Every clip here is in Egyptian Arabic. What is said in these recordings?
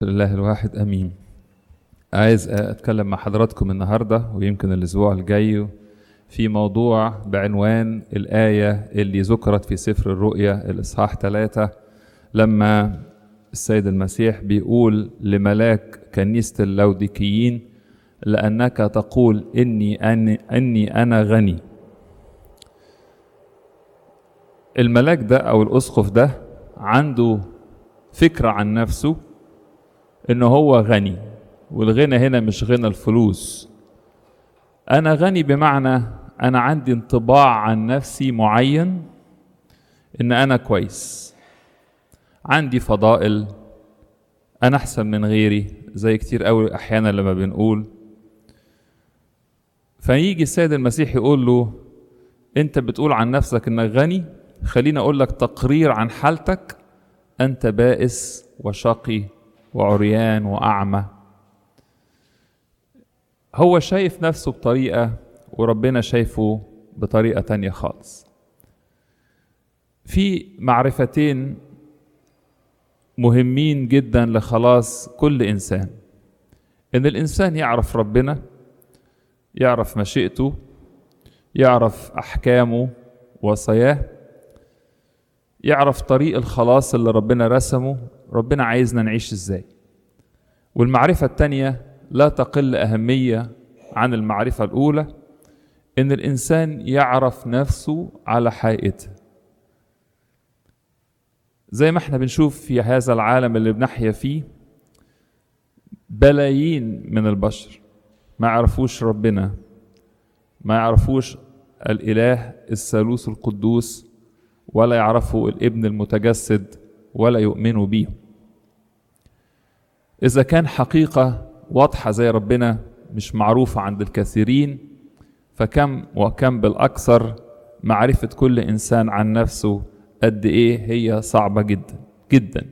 لله الواحد امين عايز اتكلم مع حضراتكم النهارده ويمكن الاسبوع الجاي في موضوع بعنوان الآية اللي ذكرت في سفر الرؤيا الإصحاح ثلاثة لما السيد المسيح بيقول لملاك كنيسة اللوديكيين لأنك تقول إني أني, أني أنا غني الملاك ده أو الأسقف ده عنده فكرة عن نفسه إنه هو غني والغنى هنا مش غنى الفلوس أنا غني بمعنى أنا عندي انطباع عن نفسي معين إن أنا كويس عندي فضائل أنا أحسن من غيري زي كتير قوي أحيانا لما بنقول فيجي السيد المسيح يقول له أنت بتقول عن نفسك إنك غني خليني أقول لك تقرير عن حالتك أنت بائس وشقي وعريان وأعمى هو شايف نفسه بطريقة وربنا شايفه بطريقة تانية خالص في معرفتين مهمين جدا لخلاص كل إنسان إن الإنسان يعرف ربنا يعرف مشيئته يعرف أحكامه وصاياه يعرف طريق الخلاص اللي ربنا رسمه ربنا عايزنا نعيش ازاي والمعرفة التانية لا تقل أهمية عن المعرفة الأولى إن الإنسان يعرف نفسه على حقيقته زي ما احنا بنشوف في هذا العالم اللي بنحيا فيه بلايين من البشر ما يعرفوش ربنا ما يعرفوش الإله الثالوث القدوس ولا يعرفوا الابن المتجسد ولا يؤمنوا بيه إذا كان حقيقة واضحة زي ربنا مش معروفة عند الكثيرين فكم وكم بالأكثر معرفة كل إنسان عن نفسه قد إيه هي صعبة جدا جدا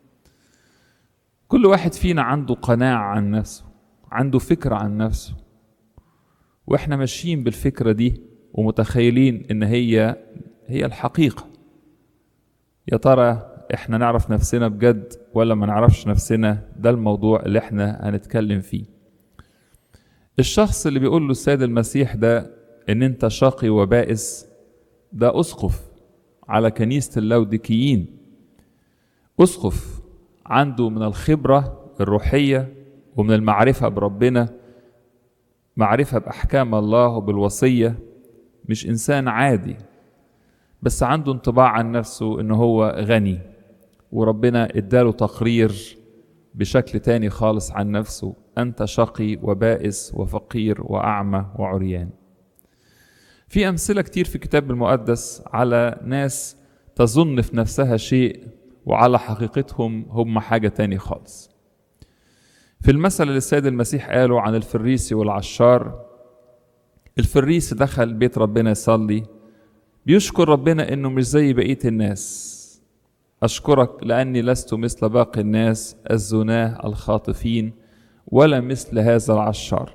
كل واحد فينا عنده قناعة عن نفسه عنده فكرة عن نفسه وإحنا ماشيين بالفكرة دي ومتخيلين إن هي هي الحقيقة يا ترى احنا نعرف نفسنا بجد ولا ما نعرفش نفسنا ده الموضوع اللي احنا هنتكلم فيه الشخص اللي بيقول له السيد المسيح ده ان انت شقي وبائس ده اسقف على كنيسة اللوديكيين اسقف عنده من الخبرة الروحية ومن المعرفة بربنا معرفة بأحكام الله وبالوصية مش إنسان عادي بس عنده انطباع عن نفسه إن هو غني وربنا اداله تقرير بشكل تاني خالص عن نفسه أنت شقي وبائس وفقير وأعمى وعريان في أمثلة كتير في الكتاب المقدس على ناس تظن في نفسها شيء وعلى حقيقتهم هم حاجة تاني خالص في المثل اللي السيد المسيح قاله عن الفريسي والعشار الفريسي دخل بيت ربنا يصلي بيشكر ربنا انه مش زي بقية الناس أشكرك لأني لست مثل باقي الناس الزناه الخاطفين ولا مثل هذا العشار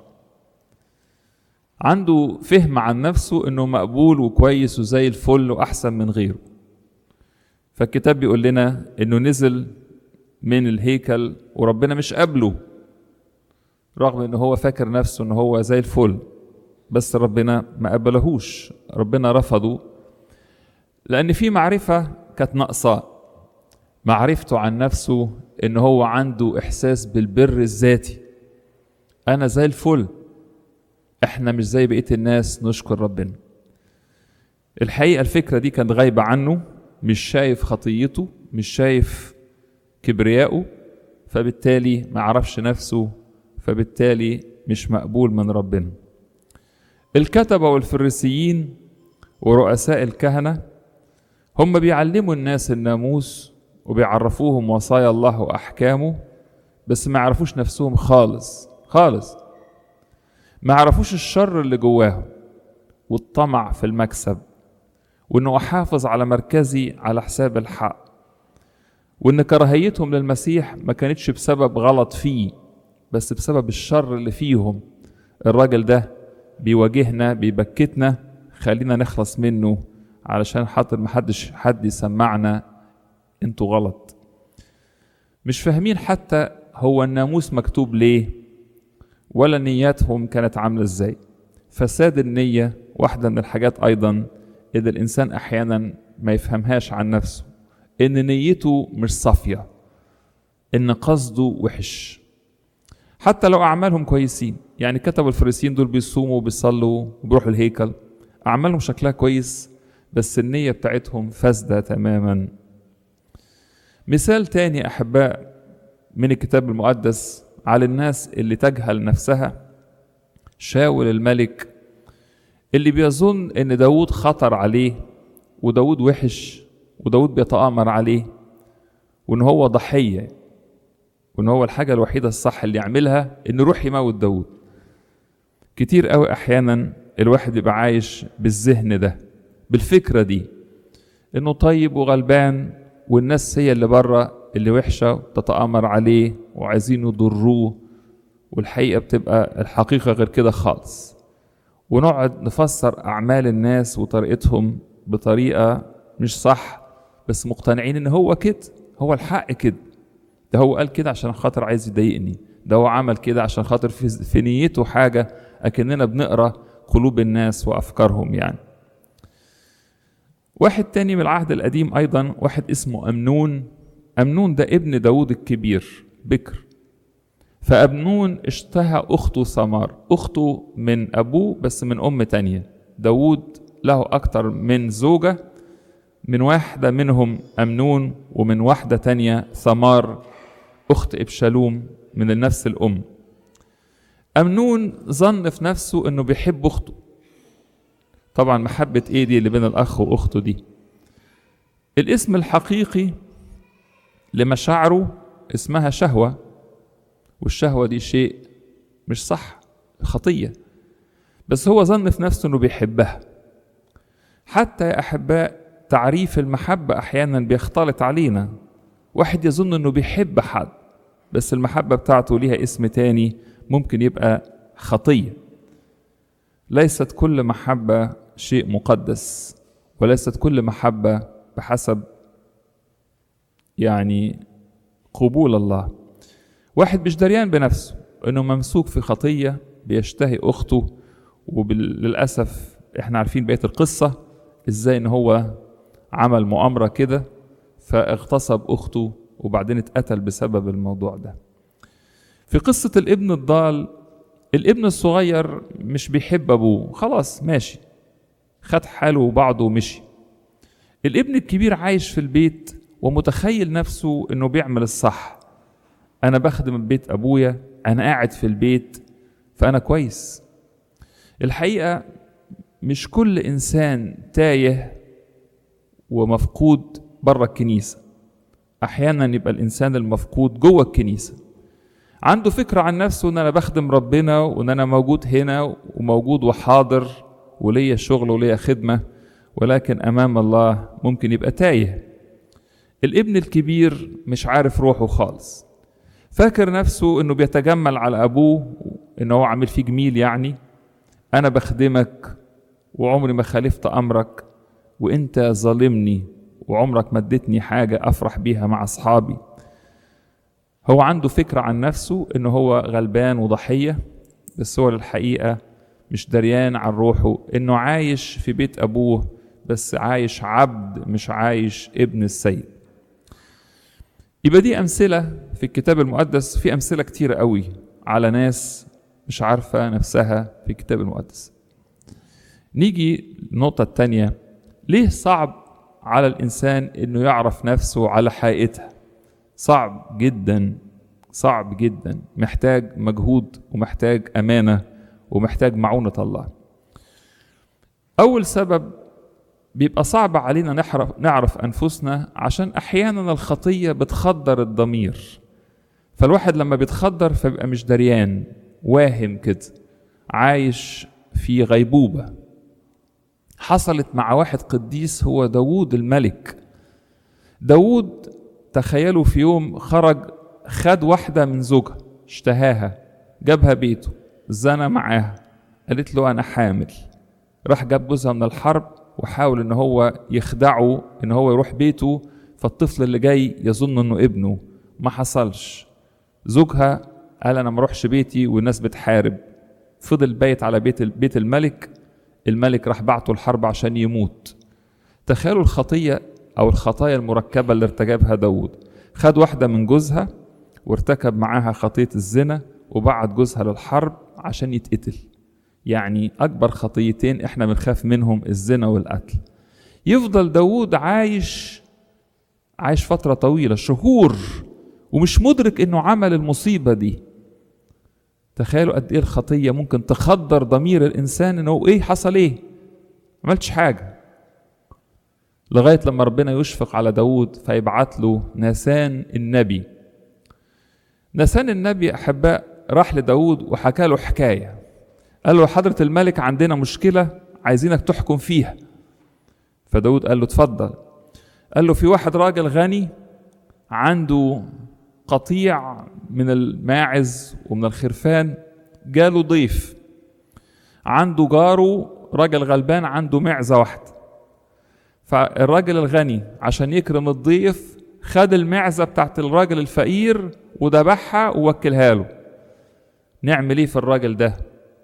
عنده فهم عن نفسه انه مقبول وكويس وزي الفل واحسن من غيره فالكتاب بيقول لنا انه نزل من الهيكل وربنا مش قابله رغم ان هو فاكر نفسه ان هو زي الفل بس ربنا ما قبلهوش ربنا رفضه لان في معرفه كانت ناقصاه معرفته عن نفسه ان هو عنده احساس بالبر الذاتي انا زي الفل احنا مش زي بقيه الناس نشكر ربنا الحقيقه الفكره دي كانت غايبه عنه مش شايف خطيته مش شايف كبريائه فبالتالي ما عرفش نفسه فبالتالي مش مقبول من ربنا الكتبه والفريسيين ورؤساء الكهنه هم بيعلموا الناس الناموس وبيعرفوهم وصايا الله واحكامه بس ما يعرفوش نفسهم خالص خالص ما يعرفوش الشر اللي جواهم والطمع في المكسب وانه احافظ على مركزي على حساب الحق وان كراهيتهم للمسيح ما كانتش بسبب غلط فيه بس بسبب الشر اللي فيهم الراجل ده بيواجهنا بيبكتنا خلينا نخلص منه علشان خاطر محدش حد يسمعنا انتوا غلط مش فاهمين حتى هو الناموس مكتوب ليه ولا نياتهم كانت عاملة ازاي فساد النية واحدة من الحاجات أيضا إذا الإنسان أحيانا ما يفهمهاش عن نفسه إن نيته مش صافية إن قصده وحش حتى لو أعمالهم كويسين يعني كتبوا الفريسيين دول بيصوموا وبيصلوا وبيروحوا الهيكل أعمالهم شكلها كويس بس النية بتاعتهم فاسدة تماما مثال تاني أحباء من الكتاب المقدس على الناس اللي تجهل نفسها شاول الملك اللي بيظن ان داود خطر عليه وداود وحش وداود بيتآمر عليه وان هو ضحية وان هو الحاجة الوحيدة الصح اللي يعملها انه يروح يموت داود كتير قوي احيانا الواحد يبقى عايش بالذهن ده بالفكرة دي انه طيب وغلبان والناس هي اللي بره اللي وحشة تتآمر عليه وعايزين يضروه والحقيقة بتبقى الحقيقة غير كده خالص ونقعد نفسر أعمال الناس وطريقتهم بطريقة مش صح بس مقتنعين إن هو كده هو الحق كده ده هو قال كده عشان خاطر عايز يضايقني ده هو عمل كده عشان خاطر في, في نيته حاجة أكننا بنقرأ قلوب الناس وأفكارهم يعني واحد تاني من العهد القديم أيضا واحد اسمه أمنون أمنون ده ابن داود الكبير بكر فأبنون اشتهى أخته سمار أخته من أبوه بس من أم تانية داود له أكتر من زوجة من واحدة منهم أمنون ومن واحدة تانية ثمار أخت إبشالوم من نفس الأم أمنون ظن في نفسه أنه بيحب أخته طبعا محبة إيه دي اللي بين الأخ وأخته دي الاسم الحقيقي لمشاعره اسمها شهوة والشهوة دي شيء مش صح خطية بس هو ظن في نفسه انه بيحبها حتى يا احباء تعريف المحبة احيانا بيختلط علينا واحد يظن انه بيحب حد بس المحبة بتاعته ليها اسم تاني ممكن يبقى خطية ليست كل محبة شيء مقدس وليست كل محبة بحسب يعني قبول الله واحد مش دريان بنفسه انه ممسوك في خطيه بيشتهي اخته وللاسف احنا عارفين بقيه القصه ازاي ان هو عمل مؤامره كده فاغتصب اخته وبعدين اتقتل بسبب الموضوع ده في قصه الابن الضال الابن الصغير مش بيحب ابوه خلاص ماشي خد حاله وبعضه ومشي الابن الكبير عايش في البيت ومتخيل نفسه انه بيعمل الصح انا بخدم بيت ابويا انا قاعد في البيت فانا كويس الحقيقه مش كل انسان تايه ومفقود بره الكنيسه احيانا يبقى الانسان المفقود جوه الكنيسه عنده فكره عن نفسه ان انا بخدم ربنا وان انا موجود هنا وموجود وحاضر وليا شغل وليا خدمه ولكن امام الله ممكن يبقى تايه الابن الكبير مش عارف روحه خالص فاكر نفسه انه بيتجمل على ابوه ان هو عامل فيه جميل يعني انا بخدمك وعمري ما خالفت امرك وانت ظالمني وعمرك ما اديتني حاجه افرح بيها مع اصحابي هو عنده فكره عن نفسه انه هو غلبان وضحيه بس هو الحقيقه مش دريان عن روحه انه عايش في بيت ابوه بس عايش عبد مش عايش ابن السيد يبقى دي أمثلة في الكتاب المقدس في أمثلة كتيرة قوي على ناس مش عارفة نفسها في الكتاب المقدس نيجي النقطة التانية ليه صعب على الإنسان إنه يعرف نفسه على حقيقتها صعب جدا صعب جدا محتاج مجهود ومحتاج أمانة ومحتاج معونة الله أول سبب بيبقى صعب علينا نعرف, نعرف أنفسنا عشان أحيانا الخطية بتخدر الضمير فالواحد لما بيتخدر فبيبقى مش دريان واهم كده عايش في غيبوبة حصلت مع واحد قديس هو داوود الملك داوود تخيلوا في يوم خرج خد واحدة من زوجها اشتهاها جابها بيته زنى معاها قالت له أنا حامل راح جاب جوزها من الحرب وحاول ان هو يخدعه ان هو يروح بيته فالطفل اللي جاي يظن انه ابنه ما حصلش زوجها قال انا ما اروحش بيتي والناس بتحارب فضل بايت على بيت بيت الملك الملك راح بعته الحرب عشان يموت تخيلوا الخطية أو الخطايا المركبة اللي ارتكبها داود خد واحدة من جوزها وارتكب معاها خطية الزنا وبعت جوزها للحرب عشان يتقتل يعني أكبر خطيتين إحنا بنخاف منهم الزنا والقتل يفضل داود عايش عايش فترة طويلة شهور ومش مدرك إنه عمل المصيبة دي تخيلوا قد إيه الخطية ممكن تخدر ضمير الإنسان إنه إيه حصل إيه عملتش حاجة لغاية لما ربنا يشفق على داود فيبعت له ناسان النبي ناسان النبي أحباء راح لداود وحكى له حكاية قال له حضرة الملك عندنا مشكلة عايزينك تحكم فيها فداود قال له اتفضل قال له في واحد راجل غني عنده قطيع من الماعز ومن الخرفان جاله ضيف عنده جاره راجل غلبان عنده معزة واحدة فالراجل الغني عشان يكرم الضيف خد المعزة بتاعت الراجل الفقير وذبحها ووكلها له نعمل ايه في الراجل ده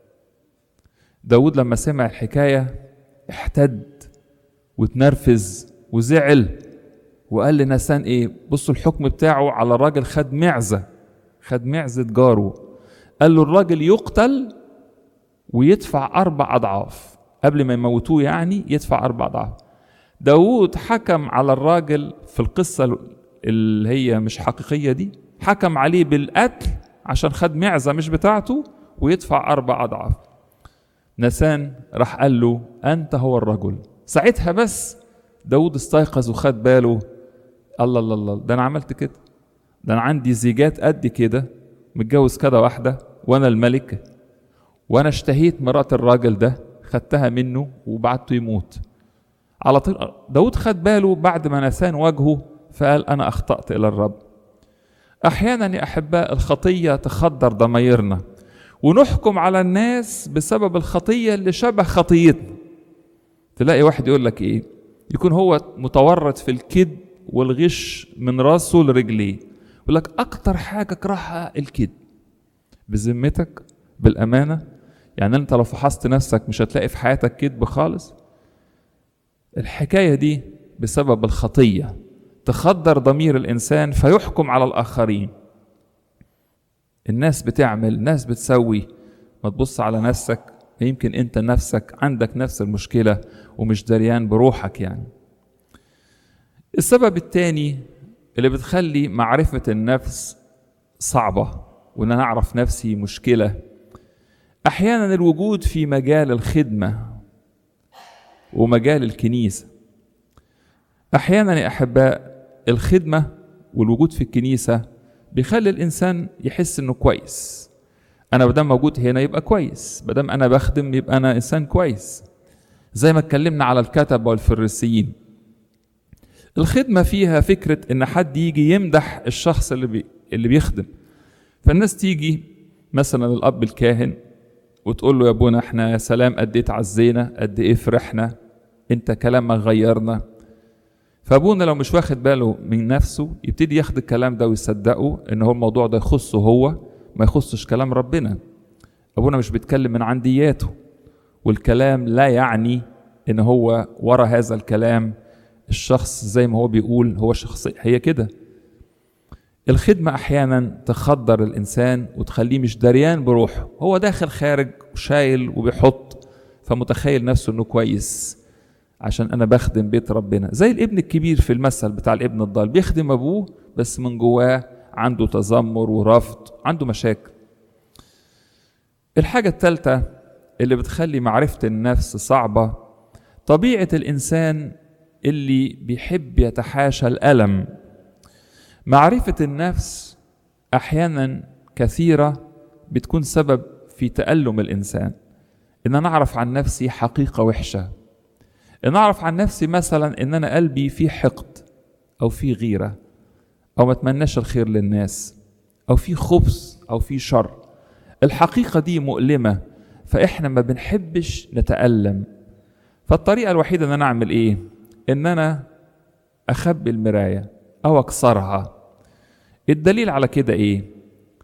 داود لما سمع الحكاية احتد وتنرفز وزعل وقال لناسان ايه بصوا الحكم بتاعه على الراجل خد معزة خد معزة جاره قال له الراجل يقتل ويدفع أربع أضعاف قبل ما يموتوه يعني يدفع أربع أضعاف داود حكم على الراجل في القصة اللي هي مش حقيقية دي حكم عليه بالقتل عشان خد معزة مش بتاعته ويدفع أربع أضعاف نسان راح قال له أنت هو الرجل ساعتها بس داود استيقظ وخد باله الله الله الله ده أنا عملت كده ده أنا عندي زيجات قد كده متجوز كده واحدة وأنا الملك وأنا اشتهيت مرات الراجل ده خدتها منه وبعته يموت على طول داود خد باله بعد ما نسان وجهه فقال أنا أخطأت إلى الرب أحيانا يا أحباء الخطية تخدر ضميرنا ونحكم على الناس بسبب الخطية اللي شبه خطيتنا تلاقي واحد يقول لك إيه يكون هو متورط في الكذب والغش من راسه لرجليه يقول لك أكتر حاجة أكرهها الكذب بذمتك بالأمانة يعني أنت لو فحصت نفسك مش هتلاقي في حياتك كذب خالص الحكاية دي بسبب الخطية تخدر ضمير الإنسان فيحكم على الآخرين الناس بتعمل الناس بتسوي ما تبص على نفسك يمكن أنت نفسك عندك نفس المشكلة ومش دريان بروحك يعني السبب الثاني اللي بتخلي معرفة النفس صعبة وإن أنا أعرف نفسي مشكلة أحيانا الوجود في مجال الخدمة ومجال الكنيسة أحيانا يا أحباء الخدمة والوجود في الكنيسة بيخلي الإنسان يحس إنه كويس أنا بدام موجود هنا يبقى كويس بدام أنا بخدم يبقى أنا إنسان كويس زي ما اتكلمنا على الكتبة والفريسيين الخدمة فيها فكرة إن حد يجي يمدح الشخص اللي بي اللي بيخدم فالناس تيجي مثلا الأب الكاهن وتقول له يا ابونا احنا يا سلام قد ايه اتعزينا قد ايه فرحنا انت كلامك غيرنا فابونا لو مش واخد باله من نفسه يبتدي ياخد الكلام ده ويصدقه ان هو الموضوع ده يخصه هو ما يخصش كلام ربنا ابونا مش بيتكلم من عندياته والكلام لا يعني ان هو ورا هذا الكلام الشخص زي ما هو بيقول هو شخصية هي كده الخدمة أحيانا تخدر الإنسان وتخليه مش دريان بروحه هو داخل خارج وشايل وبيحط فمتخيل نفسه إنه كويس عشان أنا بخدم بيت ربنا زي الابن الكبير في المثل بتاع الابن الضال بيخدم أبوه بس من جواه عنده تذمر ورفض عنده مشاكل الحاجة الثالثة اللي بتخلي معرفة النفس صعبة طبيعة الإنسان اللي بيحب يتحاشى الألم معرفة النفس أحيانا كثيرة بتكون سبب في تألم الإنسان إن أنا أعرف عن نفسي حقيقة وحشة إن أعرف عن نفسي مثلا إن أنا قلبي فيه حقد أو فيه غيرة أو ما أتمناش الخير للناس أو فيه خبث أو فيه شر الحقيقة دي مؤلمة فإحنا ما بنحبش نتألم فالطريقة الوحيدة إن أنا أعمل إيه؟ إن أنا أخبي المراية أو أكسرها الدليل على كده إيه؟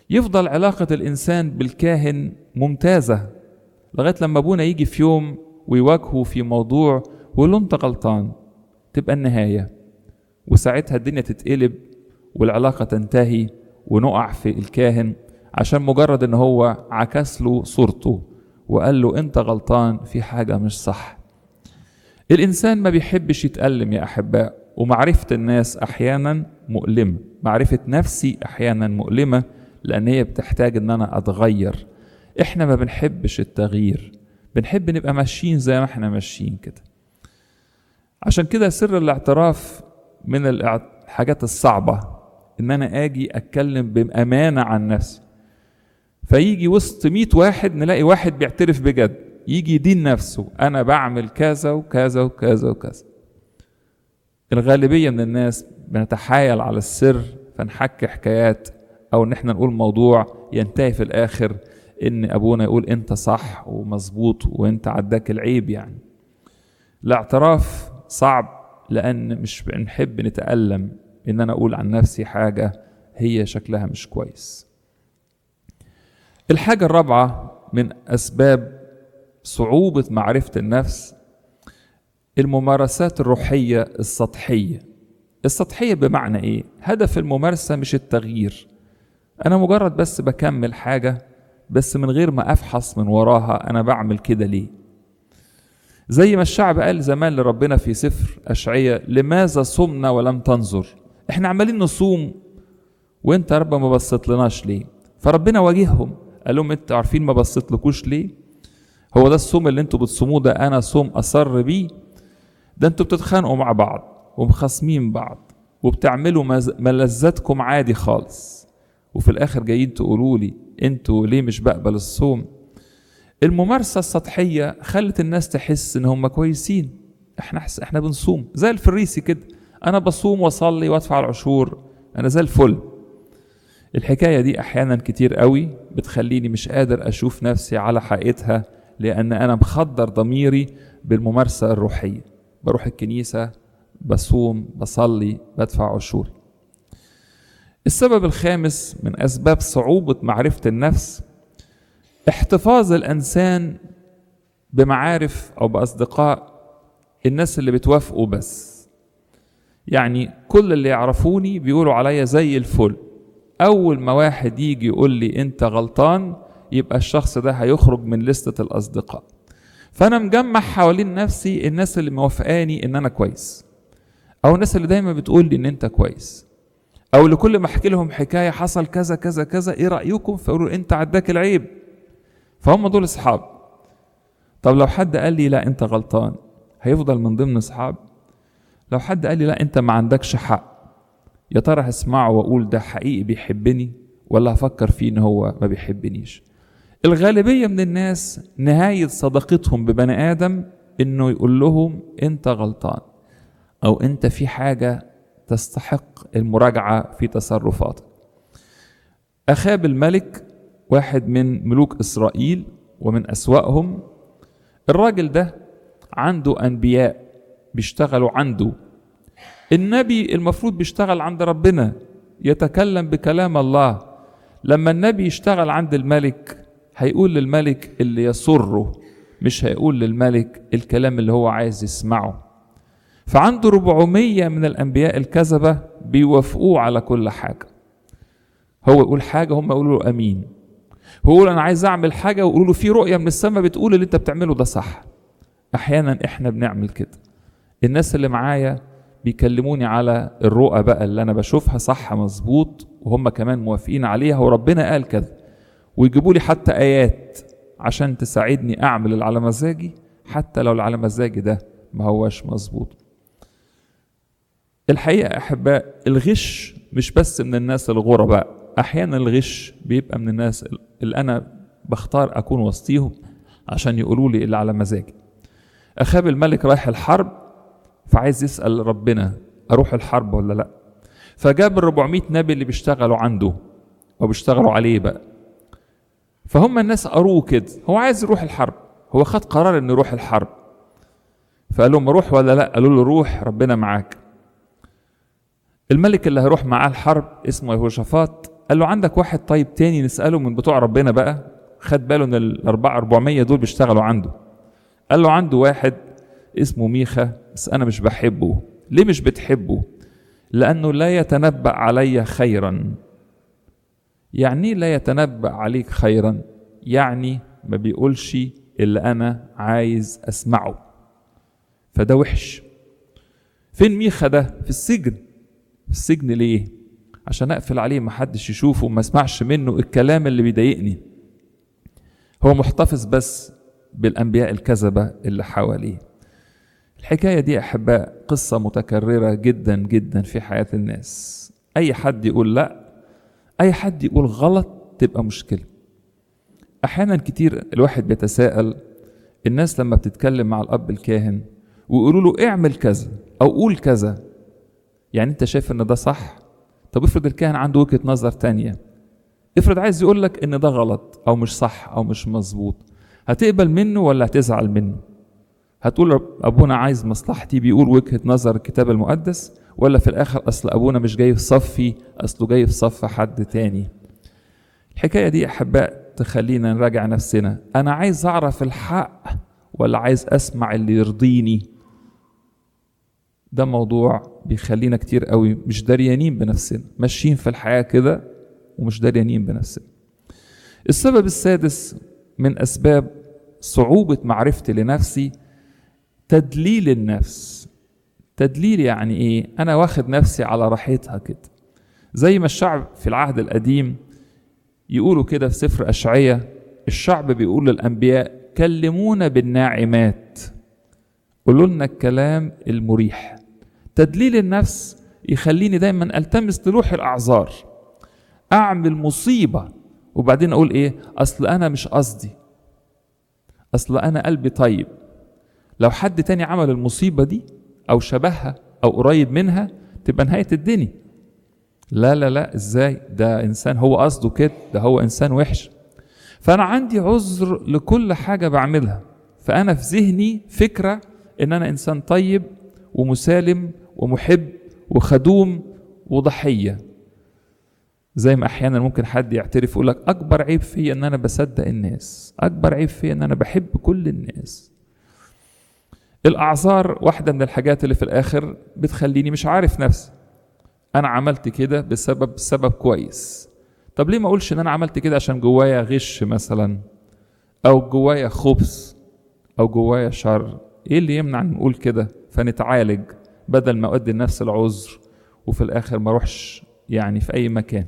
يفضل علاقة الإنسان بالكاهن ممتازة لغاية لما أبونا يجي في يوم ويواجهه في موضوع ويقول له أنت غلطان تبقى النهاية وساعتها الدنيا تتقلب والعلاقة تنتهي ونقع في الكاهن عشان مجرد ان هو عكس له صورته وقال له انت غلطان في حاجة مش صح الانسان ما بيحبش يتألم يا احباء ومعرفة الناس احيانا مؤلمة معرفة نفسي احيانا مؤلمة لان هي بتحتاج ان انا اتغير احنا ما بنحبش التغيير بنحب نبقى ماشيين زي ما احنا ماشيين كده عشان كده سر الاعتراف من الحاجات الصعبة ان انا اجي اتكلم بامانة عن نفسي فيجي وسط مئة واحد نلاقي واحد بيعترف بجد يجي يدين نفسه انا بعمل كذا وكذا وكذا وكذا الغالبية من الناس بنتحايل على السر فنحكي حكايات او ان احنا نقول موضوع ينتهي في الاخر ان ابونا يقول انت صح ومظبوط وانت عداك العيب يعني الاعتراف صعب لان مش بنحب نتألم ان انا اقول عن نفسي حاجة هي شكلها مش كويس الحاجة الرابعة من اسباب صعوبة معرفة النفس الممارسات الروحية السطحية السطحية بمعنى ايه هدف الممارسة مش التغيير انا مجرد بس بكمل حاجة بس من غير ما افحص من وراها انا بعمل كده ليه زي ما الشعب قال زمان لربنا في سفر أشعية لماذا صمنا ولم تنظر احنا عمالين نصوم وانت يا رب ما بصيت لناش ليه فربنا واجههم قال لهم انتوا عارفين ما بصيت لكوش ليه هو ده الصوم اللي انتوا بتصوموه ده انا صوم اصر بيه ده انتوا بتتخانقوا مع بعض ومخاصمين بعض وبتعملوا ملذاتكم عادي خالص وفي الاخر جايين تقولوا لي انتوا ليه مش بقبل الصوم الممارسة السطحية خلت الناس تحس ان هم كويسين احنا حس احنا بنصوم زي الفريسي كده انا بصوم واصلي وادفع العشور انا زي الفل الحكاية دي احيانا كتير قوي بتخليني مش قادر اشوف نفسي على حقيقتها لان انا مخدر ضميري بالممارسة الروحية بروح الكنيسة بصوم بصلي بدفع عشوري السبب الخامس من اسباب صعوبة معرفة النفس احتفاظ الانسان بمعارف او باصدقاء الناس اللي بتوافقوا بس يعني كل اللي يعرفوني بيقولوا عليا زي الفل اول ما واحد يجي يقول لي انت غلطان يبقى الشخص ده هيخرج من لستة الاصدقاء فانا مجمع حوالين نفسي الناس اللي موافقاني ان انا كويس او الناس اللي دايما بتقول لي ان انت كويس او لكل ما احكي لهم حكايه حصل كذا كذا كذا ايه رايكم فيقولوا انت عداك العيب فهم دول اصحاب طب لو حد قال لي لا انت غلطان هيفضل من ضمن اصحاب لو حد قال لي لا انت ما عندكش حق يا ترى هسمعه واقول ده حقيقي بيحبني ولا هفكر فيه ان هو ما بيحبنيش الغالبيه من الناس نهايه صداقتهم ببني ادم انه يقول لهم انت غلطان او انت في حاجه تستحق المراجعه في تصرفاتك اخاب الملك واحد من ملوك اسرائيل ومن اسواقهم الراجل ده عنده انبياء بيشتغلوا عنده النبي المفروض بيشتغل عند ربنا يتكلم بكلام الله لما النبي يشتغل عند الملك هيقول للملك اللي يسره مش هيقول للملك الكلام اللي هو عايز يسمعه فعنده 400 من الانبياء الكذبه بيوافقوه على كل حاجه هو يقول حاجه هم يقولوا له امين هو يقول انا عايز اعمل حاجه ويقولوا له في رؤيه من السماء بتقول اللي انت بتعمله ده صح احيانا احنا بنعمل كده الناس اللي معايا بيكلموني على الرؤى بقى اللي انا بشوفها صح مظبوط وهم كمان موافقين عليها وربنا قال كذا ويجيبوا لي حتى ايات عشان تساعدني اعمل اللي على مزاجي حتى لو اللي على مزاجي ده ما هوش مظبوط الحقيقه احباء الغش مش بس من الناس الغرباء احيانا الغش بيبقى من الناس اللي انا بختار اكون وسطيهم عشان يقولوا لي اللي على مزاجي اخاب الملك رايح الحرب فعايز يسال ربنا اروح الحرب ولا لا فجاب ال 400 نبي اللي بيشتغلوا عنده وبيشتغلوا عليه بقى فهم الناس قروه كده هو عايز يروح الحرب هو خد قرار انه يروح الحرب فقال لهم اروح ولا لا قالوا له روح ربنا معاك الملك اللي هيروح معاه الحرب اسمه يهوشافاط قال له عندك واحد طيب تاني نساله من بتوع ربنا بقى خد باله ان الاربعه 400 دول بيشتغلوا عنده قال له عنده واحد اسمه ميخا بس انا مش بحبه ليه مش بتحبه لانه لا يتنبأ علي خيرا يعني لا يتنبأ عليك خيرا يعني ما بيقولش اللي انا عايز اسمعه فده وحش فين ميخا ده في السجن في السجن ليه عشان اقفل عليه محدش يشوفه وما اسمعش منه الكلام اللي بيضايقني هو محتفظ بس بالانبياء الكذبه اللي حواليه الحكايه دي احباء قصه متكرره جدا جدا في حياه الناس اي حد يقول لا اي حد يقول غلط تبقى مشكله احيانا كتير الواحد بيتساءل الناس لما بتتكلم مع الاب الكاهن ويقولوا له اعمل كذا او قول كذا يعني انت شايف ان ده صح طب افرض الكاهن عنده وجهه نظر تانية افرض عايز يقول لك ان ده غلط او مش صح او مش مظبوط هتقبل منه ولا هتزعل منه هتقول ابونا عايز مصلحتي بيقول وجهه نظر الكتاب المقدس ولا في الاخر اصل ابونا مش جاي في صفي اصله جاي في صف حد تاني الحكايه دي احباء تخلينا نراجع نفسنا انا عايز اعرف الحق ولا عايز اسمع اللي يرضيني ده موضوع بيخلينا كتير قوي مش دريانين بنفسنا ماشيين في الحياه كده ومش دريانين بنفسنا السبب السادس من اسباب صعوبه معرفتي لنفسي تدليل النفس تدليل يعني ايه انا واخد نفسي على راحتها كده زي ما الشعب في العهد القديم يقولوا كده في سفر اشعياء الشعب بيقول للانبياء كلمونا بالناعمات قولوا لنا الكلام المريح تدليل النفس يخليني دايما التمس لروح الاعذار اعمل مصيبه وبعدين اقول ايه اصل انا مش قصدي اصل انا قلبي طيب لو حد تاني عمل المصيبه دي او شبهها او قريب منها تبقى نهايه الدنيا لا لا لا ازاي ده انسان هو قصده كده ده هو انسان وحش فانا عندي عذر لكل حاجه بعملها فانا في ذهني فكره ان انا انسان طيب ومسالم ومحب وخدوم وضحيه زي ما احيانا ممكن حد يعترف يقول لك اكبر عيب فيا ان انا بصدق الناس اكبر عيب فيا ان انا بحب كل الناس الاعذار واحده من الحاجات اللي في الاخر بتخليني مش عارف نفسي انا عملت كده بسبب سبب كويس طب ليه ما اقولش ان انا عملت كده عشان جوايا غش مثلا او جوايا خبث او جوايا شر ايه اللي يمنع نقول كده فنتعالج بدل ما اودي لنفس العذر وفي الاخر ما اروحش يعني في اي مكان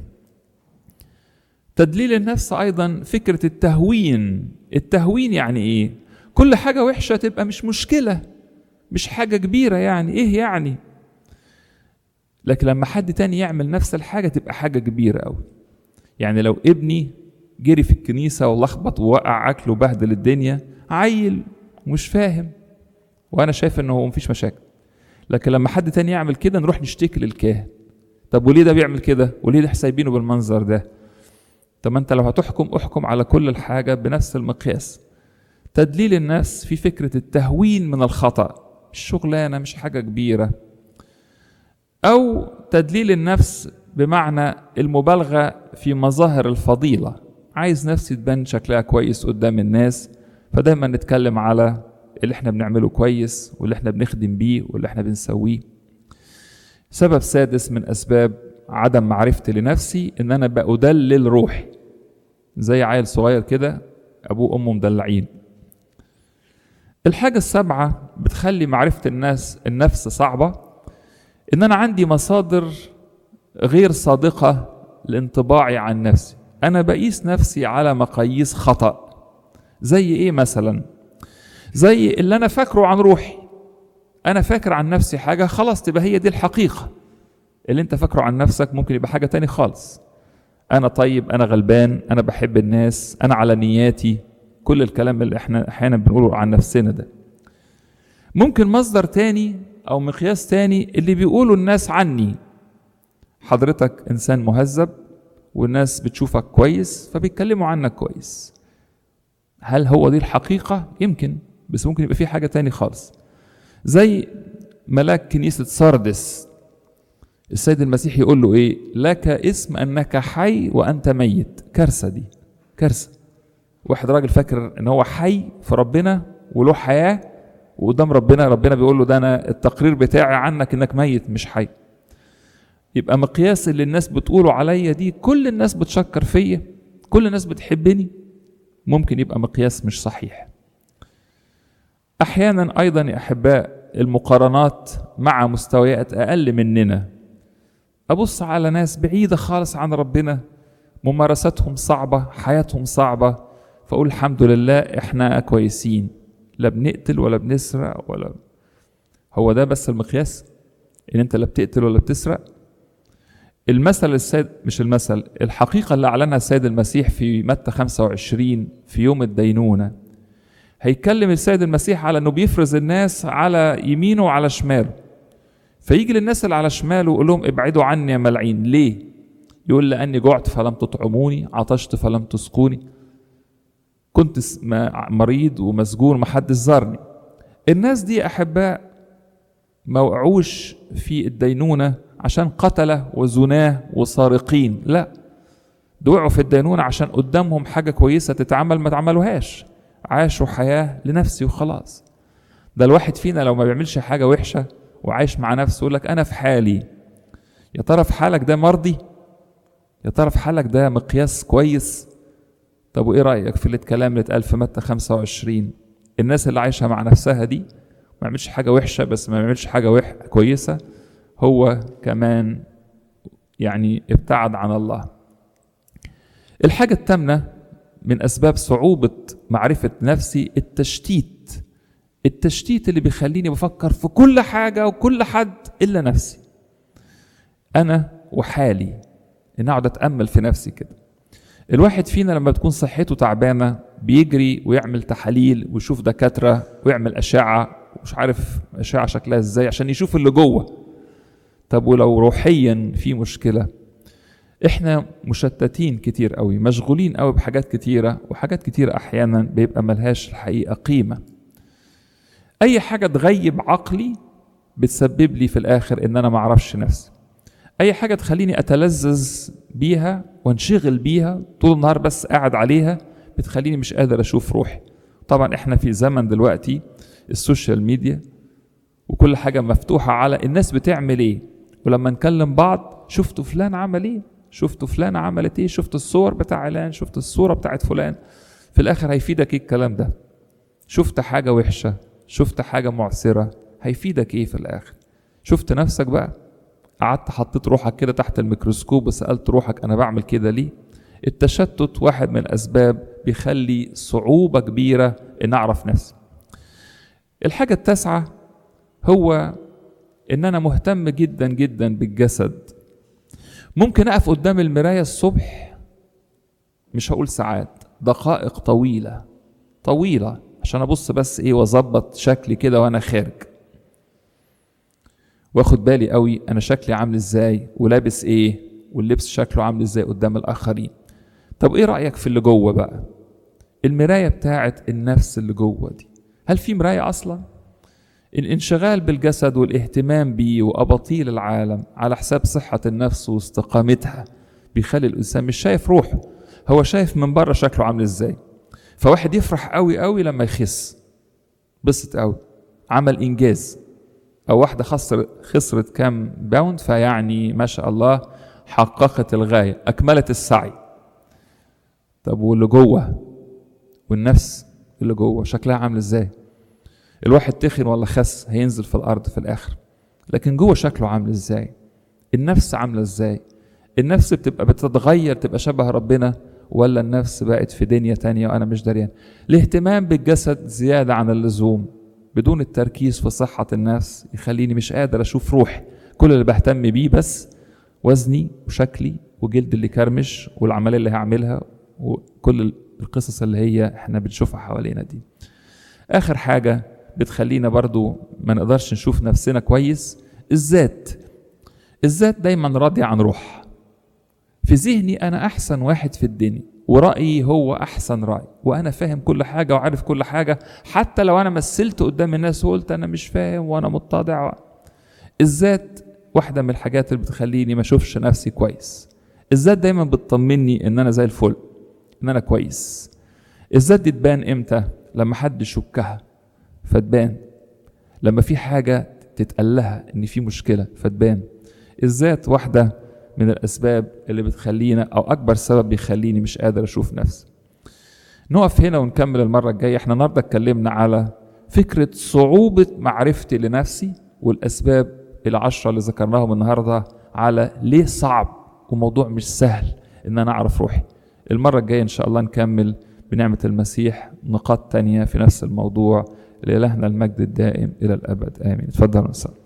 تدليل النفس ايضا فكره التهوين التهوين يعني ايه كل حاجه وحشه تبقى مش مشكله مش حاجه كبيره يعني ايه يعني لكن لما حد تاني يعمل نفس الحاجه تبقى حاجه كبيره قوي يعني لو ابني جري في الكنيسه ولخبط ووقع اكله وبهدل الدنيا عيل مش فاهم وانا شايف انه هو مفيش مشاكل لكن لما حد تاني يعمل كده نروح نشتكي للكاهن طب وليه ده بيعمل كده وليه ده سايبينه بالمنظر ده طب ما انت لو هتحكم احكم على كل الحاجه بنفس المقياس تدليل الناس في فكره التهوين من الخطا مش شغلانه مش حاجه كبيره او تدليل النفس بمعنى المبالغه في مظاهر الفضيله عايز نفسي تبان شكلها كويس قدام الناس فدايما نتكلم على اللي احنا بنعمله كويس واللي احنا بنخدم بيه واللي احنا بنسويه سبب سادس من اسباب عدم معرفتي لنفسي ان انا بأدلل روحي زي عيل صغير كده ابوه وامه مدلعين الحاجة السابعة بتخلي معرفة الناس النفس صعبة ان انا عندي مصادر غير صادقة لانطباعي عن نفسي انا بقيس نفسي على مقاييس خطأ زي ايه مثلا زي اللي انا فاكره عن روحي انا فاكر عن نفسي حاجة خلاص تبقى هي دي الحقيقة اللي انت فاكره عن نفسك ممكن يبقى حاجة تاني خالص انا طيب انا غلبان انا بحب الناس انا على نياتي كل الكلام اللي احنا احيانا بنقوله عن نفسنا ده ممكن مصدر تاني او مقياس تاني اللي بيقوله الناس عني حضرتك انسان مهذب والناس بتشوفك كويس فبيتكلموا عنك كويس هل هو دي الحقيقة؟ يمكن بس ممكن يبقى في حاجة تاني خالص زي ملاك كنيسة ساردس السيد المسيح يقول له ايه لك اسم انك حي وانت ميت كارثه دي كارثه واحد راجل فاكر ان هو حي في ربنا وله حياه وقدام ربنا ربنا بيقول له ده انا التقرير بتاعي عنك انك ميت مش حي يبقى مقياس اللي الناس بتقوله عليا دي كل الناس بتشكر فيا كل الناس بتحبني ممكن يبقى مقياس مش صحيح احيانا ايضا يا احباء المقارنات مع مستويات اقل مننا ابص على ناس بعيده خالص عن ربنا ممارساتهم صعبه حياتهم صعبه فاقول الحمد لله احنا كويسين لا بنقتل ولا بنسرق ولا هو ده بس المقياس ان انت لا بتقتل ولا بتسرق المثل السيد مش المثل الحقيقة اللي أعلنها السيد المسيح في متى 25 في يوم الدينونة هيتكلم السيد المسيح على انه بيفرز الناس على يمينه وعلى شماله فيجي للناس اللي على شماله ويقول لهم ابعدوا عني يا ملعين ليه يقول لاني جعت فلم تطعموني عطشت فلم تسقوني كنت مريض ومسجون محدش زارني الناس دي احباء ما وقعوش في الدينونه عشان قتله وزناه وسارقين لا وقعوا في الدينونه عشان قدامهم حاجه كويسه تتعمل ما تعملوهاش عاشوا حياه لنفسي وخلاص ده الواحد فينا لو ما بيعملش حاجه وحشه وعايش مع نفسه يقول لك انا في حالي يا ترى في حالك ده مرضي يا ترى في حالك ده مقياس كويس طب وايه رايك في الكلام اللي اتقال في متى 25 الناس اللي عايشه مع نفسها دي ما يعملش حاجه وحشه بس ما يعملش حاجه وح كويسه هو كمان يعني ابتعد عن الله الحاجه الثامنه من اسباب صعوبه معرفه نفسي التشتيت التشتيت اللي بيخليني بفكر في كل حاجه وكل حد الا نفسي انا وحالي ان اقعد اتامل في نفسي كده الواحد فينا لما تكون صحته تعبانه بيجري ويعمل تحاليل ويشوف دكاتره ويعمل اشعه ومش عارف اشعه شكلها ازاي عشان يشوف اللي جوه طب ولو روحيا في مشكله احنا مشتتين كتير قوي مشغولين قوي بحاجات كتيره وحاجات كتيره احيانا بيبقى ملهاش الحقيقه قيمه اي حاجه تغيب عقلي بتسبب لي في الاخر ان انا ما اعرفش نفسي اي حاجه تخليني اتلذذ بيها وانشغل بيها طول النهار بس قاعد عليها بتخليني مش قادر اشوف روحي طبعا احنا في زمن دلوقتي السوشيال ميديا وكل حاجه مفتوحه على الناس بتعمل ايه ولما نكلم بعض شفتوا فلان عمل ايه شفتوا فلان عملت ايه شفت الصور بتاع علان شفت الصوره بتاعت فلان في الاخر هيفيدك ايه الكلام ده شفت حاجه وحشه شفت حاجه معسره هيفيدك ايه في الاخر شفت نفسك بقى قعدت حطيت روحك كده تحت الميكروسكوب وسالت روحك انا بعمل كده ليه التشتت واحد من الاسباب بيخلي صعوبه كبيره ان اعرف نفسي الحاجه التاسعه هو ان انا مهتم جدا جدا بالجسد ممكن اقف قدام المرايه الصبح مش هقول ساعات دقائق طويله طويله عشان ابص بس ايه واظبط شكلي كده وانا خارج واخد بالي قوي انا شكلي عامل ازاي ولابس ايه واللبس شكله عامل ازاي قدام الاخرين طب ايه رايك في اللي جوه بقى المرايه بتاعت النفس اللي جوه دي هل في مرايه اصلا الانشغال بالجسد والاهتمام بيه واباطيل العالم على حساب صحه النفس واستقامتها بيخلي الانسان مش شايف روحه هو شايف من بره شكله عامل ازاي فواحد يفرح قوي قوي لما يخس بسط قوي عمل انجاز او واحده خسر خسرت كام باوند فيعني ما شاء الله حققت الغايه اكملت السعي طب واللي جوه والنفس اللي جوه شكلها عامل ازاي الواحد تخن ولا خس هينزل في الارض في الاخر لكن جوه شكله عامل ازاي النفس عامله ازاي النفس بتبقى بتتغير تبقى شبه ربنا ولا النفس بقت في دنيا تانية وانا مش دريان الاهتمام بالجسد زيادة عن اللزوم بدون التركيز في صحة النفس يخليني مش قادر اشوف روحي كل اللي بهتم بيه بس وزني وشكلي وجلد اللي كرمش والعملية اللي هعملها وكل القصص اللي هي احنا بنشوفها حوالينا دي اخر حاجة بتخلينا برضو ما نقدرش نشوف نفسنا كويس الذات الذات دايما راضية عن روح في ذهني انا احسن واحد في الدنيا ورأيي هو احسن رأي وانا فاهم كل حاجة وعارف كل حاجة حتى لو انا مثلت قدام الناس وقلت انا مش فاهم وانا متضع الذات واحدة من الحاجات اللي بتخليني ما اشوفش نفسي كويس الذات دايما بتطمني ان انا زي الفل ان انا كويس الذات دي تبان امتى لما حد يشكها فتبان لما في حاجة تتقال لها ان في مشكلة فتبان الذات واحدة من الاسباب اللي بتخلينا او اكبر سبب بيخليني مش قادر اشوف نفسي نقف هنا ونكمل المرة الجاية احنا النهاردة اتكلمنا على فكرة صعوبة معرفتي لنفسي والأسباب العشرة اللي ذكرناهم النهاردة على ليه صعب وموضوع مش سهل إن أنا أعرف روحي المرة الجاية إن شاء الله نكمل بنعمة المسيح نقاط تانية في نفس الموضوع لإلهنا المجد الدائم إلى الأبد آمين اتفضل نصلي